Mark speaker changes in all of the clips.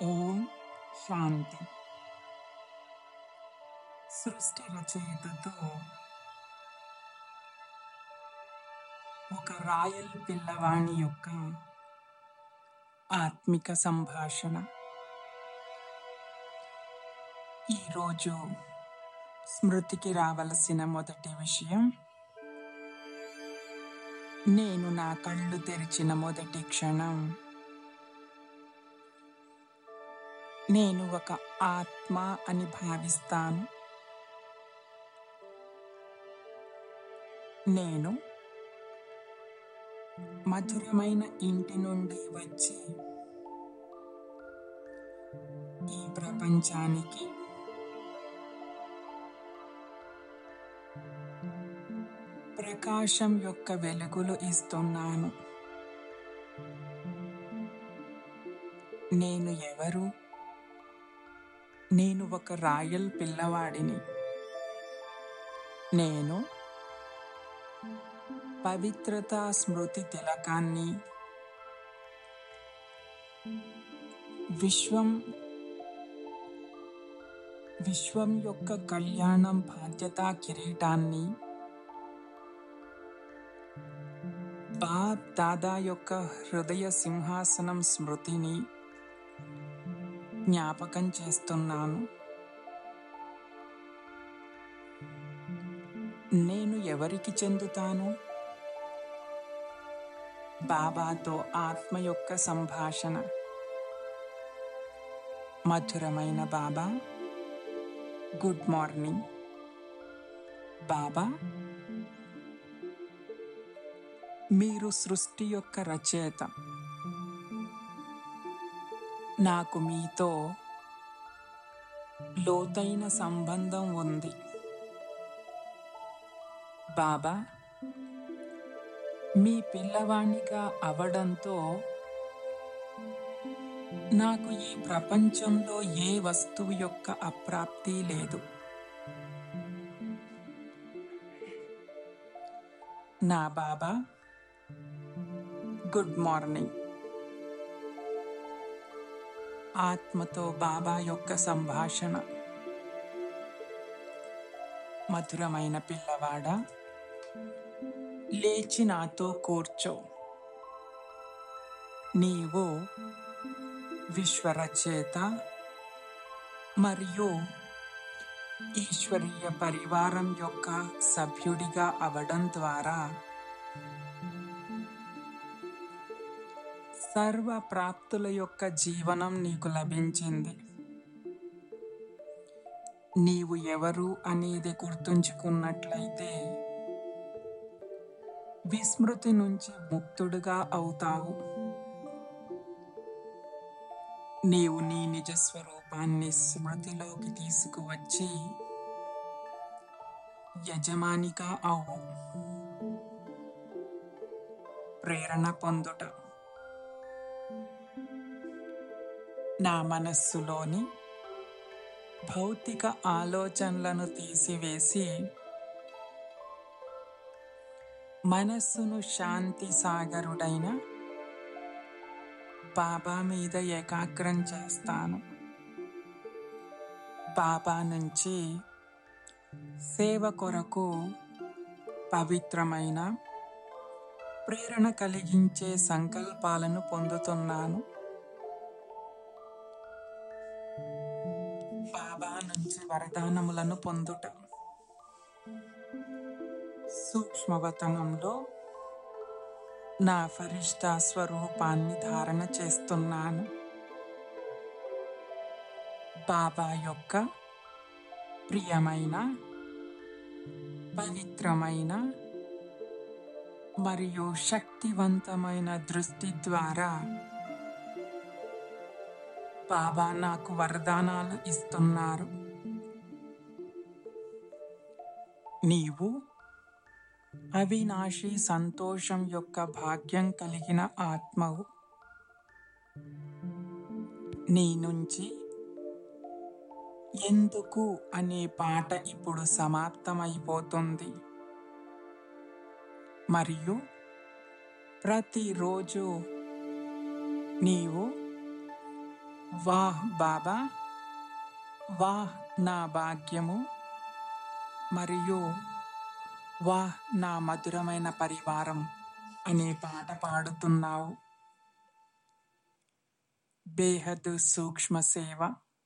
Speaker 1: ఓం శాంతి సృష్టి రచయితతో ఒక రాయల్ పిల్లవాణి యొక్క ఆత్మిక సంభాషణ ఈరోజు స్మృతికి రావలసిన మొదటి విషయం నేను నా కళ్ళు తెరిచిన మొదటి క్షణం నేను ఒక ఆత్మ అని భావిస్తాను నేను మధురమైన ఇంటి నుండి వచ్చి ఈ ప్రపంచానికి ప్రకాశం యొక్క వెలుగులు ఇస్తున్నాను నేను ఎవరు నేను ఒక రాయల్ పిల్లవాడిని నేను పవిత్రత స్మృతి తిలకాన్ని విశ్వం విశ్వం యొక్క కళ్యాణం బాధ్యత కిరీటాన్ని బాబ్ దాదా యొక్క హృదయ సింహాసనం స్మృతిని జ్ఞాపకం చేస్తున్నాను నేను ఎవరికి చెందుతాను బాబాతో ఆత్మ యొక్క సంభాషణ మధురమైన బాబా గుడ్ మార్నింగ్ బాబా మీరు సృష్టి యొక్క రచయిత నాకు మీతో లోతైన సంబంధం ఉంది బాబా మీ పిల్లవాణిగా అవడంతో నాకు ఈ ప్రపంచంలో ఏ వస్తువు యొక్క అప్రాప్తి లేదు నా బాబా గుడ్ మార్నింగ్ ఆత్మతో బాబా యొక్క సంభాషణ మధురమైన పిల్లవాడ లేచి నాతో కూర్చో నీవు విశ్వరచయిత మరియు ఈశ్వరీయ పరివారం యొక్క సభ్యుడిగా అవడం ద్వారా సర్వ ప్రాప్తుల యొక్క జీవనం నీకు లభించింది నీవు ఎవరు అనేది గుర్తుంచుకున్నట్లయితే విస్మృతి నుంచి ముక్తుడుగా అవుతావు నీవు నీ నిజ స్వరూపాన్ని స్మృతిలోకి తీసుకువచ్చి యజమానిగా అవు ప్రేరణ పొందుట నా మనస్సులోని భౌతిక ఆలోచనలను తీసివేసి మనస్సును శాంతి సాగరుడైన బాబా మీద ఏకాగ్రం చేస్తాను బాబా నుంచి సేవ కొరకు పవిత్రమైన ప్రేరణ కలిగించే సంకల్పాలను పొందుతున్నాను బాబా నుంచి వరదానములను పొందుట సూక్ష్మవతనంలో నా ఫరిష్ట స్వరూపాన్ని ధారణ చేస్తున్నాను బాబా యొక్క ప్రియమైన పవిత్రమైన మరియు శక్తివంతమైన దృష్టి ద్వారా బాబా నాకు వరదానాలు ఇస్తున్నారు నీవు అవినాశి సంతోషం యొక్క భాగ్యం కలిగిన ఆత్మవు నీ నుంచి ఎందుకు అనే పాట ఇప్పుడు సమాప్తమైపోతుంది మరియు ప్రతిరోజు నీవు వాహ్ బాబా వాహ్ నా భాగ్యము మరియు వాహ్ నా మధురమైన పరివారం అనే పాట పాడుతున్నావు బేహద్ సూక్ష్మ సేవ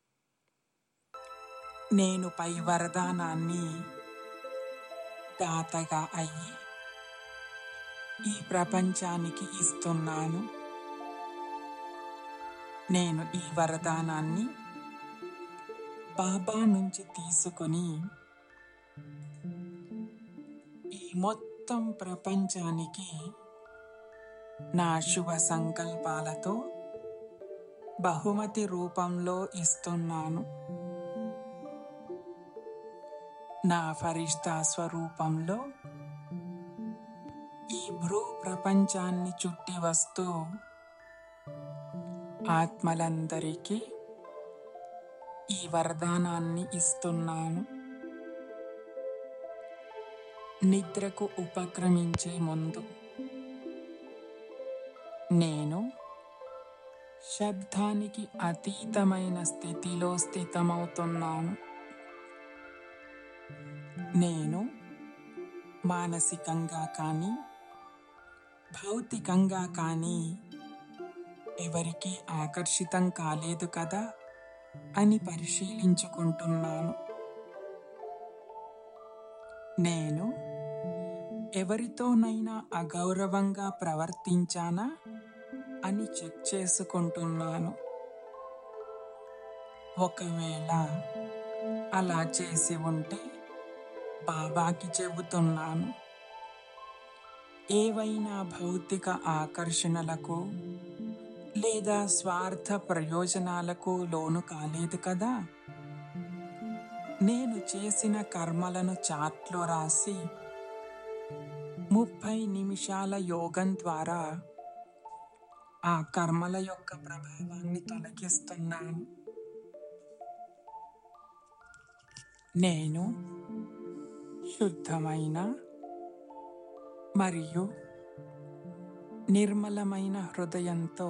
Speaker 1: నేను పై వరదానాన్ని దాతగా అయ్యి ఈ ప్రపంచానికి ఇస్తున్నాను నేను ఈ వరదానాన్ని బాబా నుంచి తీసుకొని ఈ మొత్తం ప్రపంచానికి నా శుభ సంకల్పాలతో బహుమతి రూపంలో ఇస్తున్నాను నా ఫరిష్తా స్వరూపంలో ఈ భ్రూ ప్రపంచాన్ని చుట్టి వస్తూ ఆత్మలందరికీ ఈ వరదానాన్ని ఇస్తున్నాను నిద్రకు ఉపక్రమించే ముందు నేను శబ్దానికి అతీతమైన స్థితిలో స్థితమవుతున్నాను నేను మానసికంగా కానీ భౌతికంగా కానీ ఎవరికి ఆకర్షితం కాలేదు కదా అని పరిశీలించుకుంటున్నాను నేను ఎవరితోనైనా అగౌరవంగా ప్రవర్తించానా అని చెక్ చేసుకుంటున్నాను ఒకవేళ అలా చేసి ఉంటే బాబాకి చెబుతున్నాను ఏవైనా భౌతిక ఆకర్షణలకు లేదా స్వార్థ ప్రయోజనాలకు లోను కాలేదు కదా నేను చేసిన కర్మలను చాట్లో రాసి ముప్పై నిమిషాల యోగం ద్వారా ఆ కర్మల యొక్క ప్రభావాన్ని తొలగిస్తున్నాను నేను శుద్ధమైన మరియు నిర్మలమైన హృదయంతో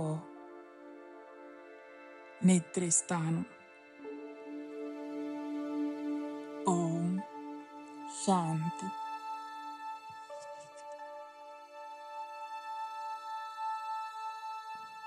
Speaker 1: నిద్రిస్తాను ఓం శాంతి